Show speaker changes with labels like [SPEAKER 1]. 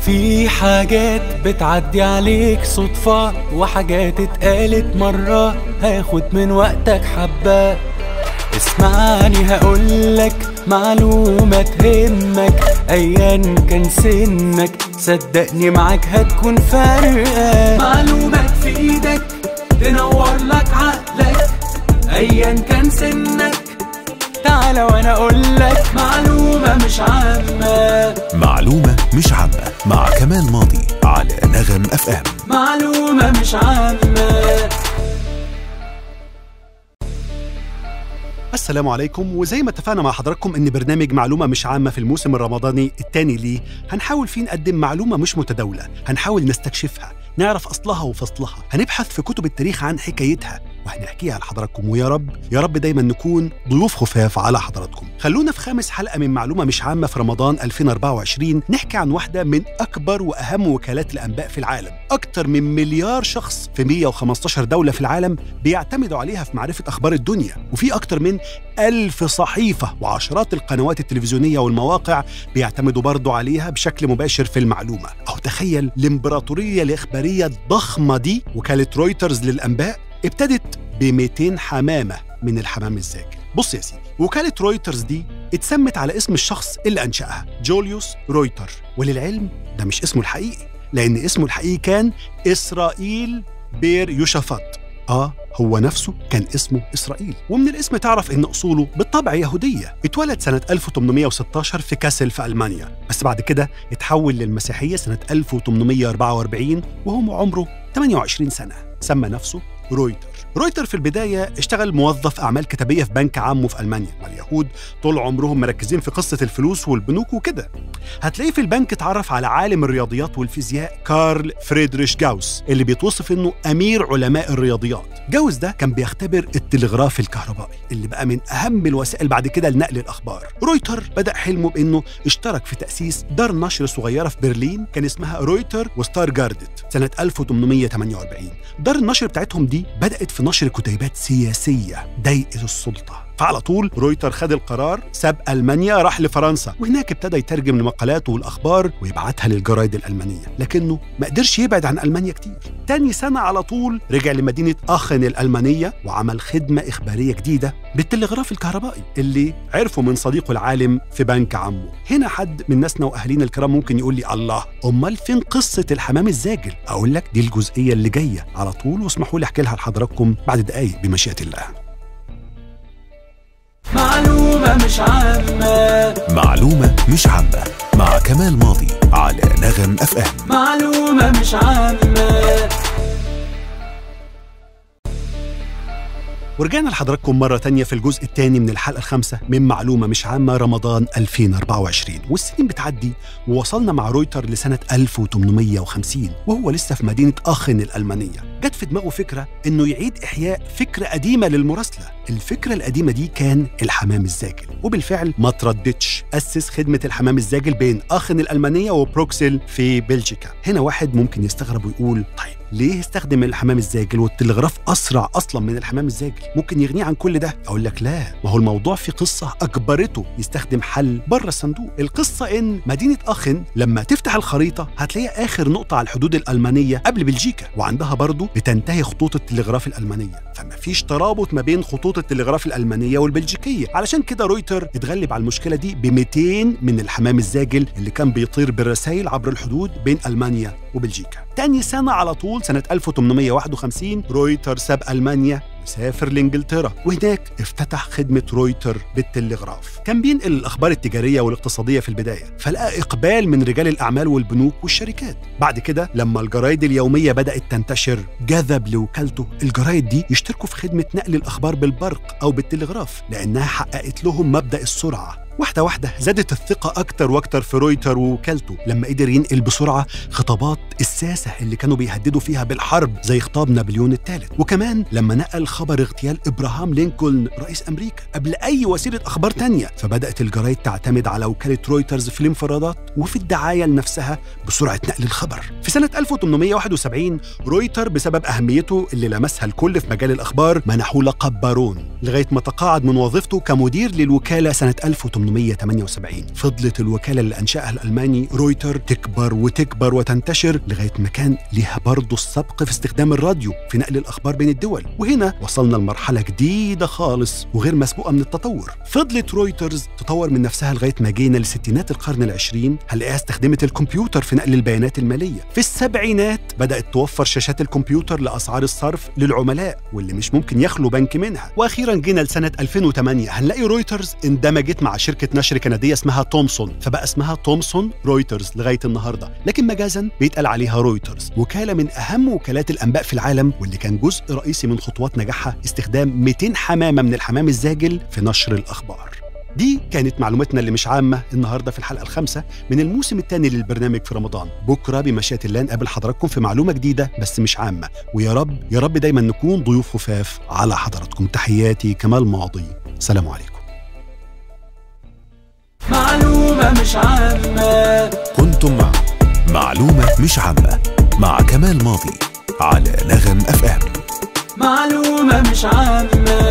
[SPEAKER 1] في حاجات بتعدي عليك صدفة وحاجات اتقالت مرة هاخد من وقتك حبة اسمعني هقولك معلومة تهمك ايا كان سنك صدقني معاك هتكون فارقة معلومة تفيدك تنور لك عقلك ايا كان سنك تعالى وانا اقولك معلومة مش عامة
[SPEAKER 2] معلومة مش عامة مع كمال ماضي على نغم اف ام
[SPEAKER 1] معلومة مش عامة
[SPEAKER 3] السلام عليكم وزي ما اتفقنا مع حضراتكم ان برنامج معلومه مش عامه في الموسم الرمضاني الثاني ليه هنحاول فيه نقدم معلومه مش متداوله هنحاول نستكشفها نعرف اصلها وفصلها هنبحث في كتب التاريخ عن حكايتها وهنحكيها لحضراتكم ويا رب يا رب دايما نكون ضيوف خفاف على حضراتكم خلونا في خامس حلقه من معلومه مش عامه في رمضان 2024 نحكي عن واحده من اكبر واهم وكالات الانباء في العالم اكتر من مليار شخص في 115 دوله في العالم بيعتمدوا عليها في معرفه اخبار الدنيا وفي اكتر من ألف صحيفة وعشرات القنوات التلفزيونية والمواقع بيعتمدوا برضو عليها بشكل مباشر في المعلومة أو تخيل الإمبراطورية الإخبارية الضخمة دي وكالة رويترز للأنباء ابتدت ب 200 حمامة من الحمام الزاجل بص يا سيدي وكالة رويترز دي اتسمت على اسم الشخص اللي أنشأها جوليوس رويتر وللعلم ده مش اسمه الحقيقي لأن اسمه الحقيقي كان إسرائيل بير يوشافاط آه هو نفسه كان اسمه إسرائيل ومن الاسم تعرف إن أصوله بالطبع يهودية اتولد سنة 1816 في كاسل في ألمانيا بس بعد كده اتحول للمسيحية سنة 1844 وهو عمره 28 سنة سمى نفسه رويتر رويتر في البداية اشتغل موظف أعمال كتابية في بنك عامه في ألمانيا ما اليهود طول عمرهم مركزين في قصة الفلوس والبنوك وكده هتلاقيه في البنك اتعرف على عالم الرياضيات والفيزياء كارل فريدريش جاوس اللي بيتوصف انه امير علماء الرياضيات جاوس ده كان بيختبر التلغراف الكهربائي اللي بقى من اهم الوسائل بعد كده لنقل الاخبار رويتر بدا حلمه بانه اشترك في تاسيس دار نشر صغيره في برلين كان اسمها رويتر وستار جاردت سنه 1848 دار النشر بتاعتهم دي بدات في نشر كتيبات سياسيه ضايقه السلطه فعلى طول رويتر خد القرار ساب ألمانيا راح لفرنسا وهناك ابتدى يترجم لمقالاته والأخبار ويبعتها للجرايد الألمانية لكنه ما قدرش يبعد عن ألمانيا كتير تاني سنة على طول رجع لمدينة آخن الألمانية وعمل خدمة إخبارية جديدة بالتلغراف الكهربائي اللي عرفه من صديقه العالم في بنك عمه هنا حد من ناسنا وأهالينا الكرام ممكن يقول لي الله أمال فين قصة الحمام الزاجل أقول لك دي الجزئية اللي جاية على طول واسمحوا لي أحكي لها لحضراتكم بعد دقايق بمشيئة الله
[SPEAKER 1] معلومة مش عامة
[SPEAKER 2] معلومة مش عامة مع كمال ماضي على نغم اف ام
[SPEAKER 1] معلومة مش عامة
[SPEAKER 3] ورجعنا لحضراتكم مرة تانية في الجزء الثاني من الحلقة الخامسة من معلومة مش عامة رمضان 2024 والسنين بتعدي ووصلنا مع رويتر لسنة 1850 وهو لسه في مدينة آخن الألمانية جت في دماغه فكرة إنه يعيد إحياء فكرة قديمة للمراسلة الفكرة القديمة دي كان الحمام الزاجل وبالفعل ما ترددش أسس خدمة الحمام الزاجل بين آخن الألمانية وبروكسل في بلجيكا هنا واحد ممكن يستغرب ويقول طيب ليه استخدم الحمام الزاجل والتلغراف اسرع اصلا من الحمام الزاجل ممكن يغنيه عن كل ده اقول لك لا ما هو الموضوع في قصه اجبرته يستخدم حل بره الصندوق القصه ان مدينه اخن لما تفتح الخريطه هتلاقيها اخر نقطه على الحدود الالمانيه قبل بلجيكا وعندها برضه بتنتهي خطوط التلغراف الالمانيه فما فيش ترابط ما بين خطوط التلغراف الالمانيه والبلجيكيه علشان كده رويتر اتغلب على المشكله دي ب 200 من الحمام الزاجل اللي كان بيطير بالرسائل عبر الحدود بين المانيا وبلجيكا تاني سنه على طول سنه 1851 رويتر ساب المانيا وسافر لانجلترا وهناك افتتح خدمه رويتر بالتلغراف كان بينقل الاخبار التجاريه والاقتصاديه في البدايه فلقى اقبال من رجال الاعمال والبنوك والشركات بعد كده لما الجرايد اليوميه بدات تنتشر جذب لوكالته الجرايد دي يشتركوا في خدمه نقل الاخبار بالبرق او بالتلغراف لانها حققت لهم مبدا السرعه واحدة واحدة زادت الثقة أكتر وأكتر في رويتر ووكالته لما قدر ينقل بسرعة خطابات الساسة اللي كانوا بيهددوا فيها بالحرب زي خطاب نابليون الثالث وكمان لما نقل خبر اغتيال إبراهام لينكولن رئيس أمريكا قبل أي وسيلة أخبار تانية فبدأت الجرايد تعتمد على وكالة رويترز في الانفرادات وفي الدعاية لنفسها بسرعة نقل الخبر في سنة 1871 رويتر بسبب أهميته اللي لمسها الكل في مجال الأخبار منحوه لقب بارون لغاية ما تقاعد من وظيفته كمدير للوكالة سنة 1800 1878 فضلت الوكالة اللي أنشأها الألماني رويتر تكبر وتكبر وتنتشر لغاية ما كان ليها برضه السبق في استخدام الراديو في نقل الأخبار بين الدول وهنا وصلنا لمرحلة جديدة خالص وغير مسبوقة من التطور فضلت رويترز تطور من نفسها لغاية ما جينا لستينات القرن العشرين هنلاقيها استخدمت الكمبيوتر في نقل البيانات المالية في السبعينات بدأت توفر شاشات الكمبيوتر لأسعار الصرف للعملاء واللي مش ممكن يخلو بنك منها واخيرا جينا لسنه 2008 هنلاقي رويترز اندمجت مع شركه نشر كنديه اسمها تومسون فبقى اسمها تومسون رويترز لغايه النهارده لكن مجازا بيتقال عليها رويترز وكاله من اهم وكالات الانباء في العالم واللي كان جزء رئيسي من خطوات نجاحها استخدام 200 حمامه من الحمام الزاجل في نشر الاخبار دي كانت معلوماتنا اللي مش عامة النهاردة في الحلقة الخامسة من الموسم الثاني للبرنامج في رمضان بكرة بمشيئة الله نقابل حضراتكم في معلومة جديدة بس مش عامة ويا رب يا رب دايما نكون ضيوف خفاف على حضراتكم تحياتي كمال ماضي سلام عليكم
[SPEAKER 1] معلومة مش عامة
[SPEAKER 2] كنتم مع معلومة مش عامة مع كمال ماضي على نغم اف ام
[SPEAKER 1] معلومة مش عامة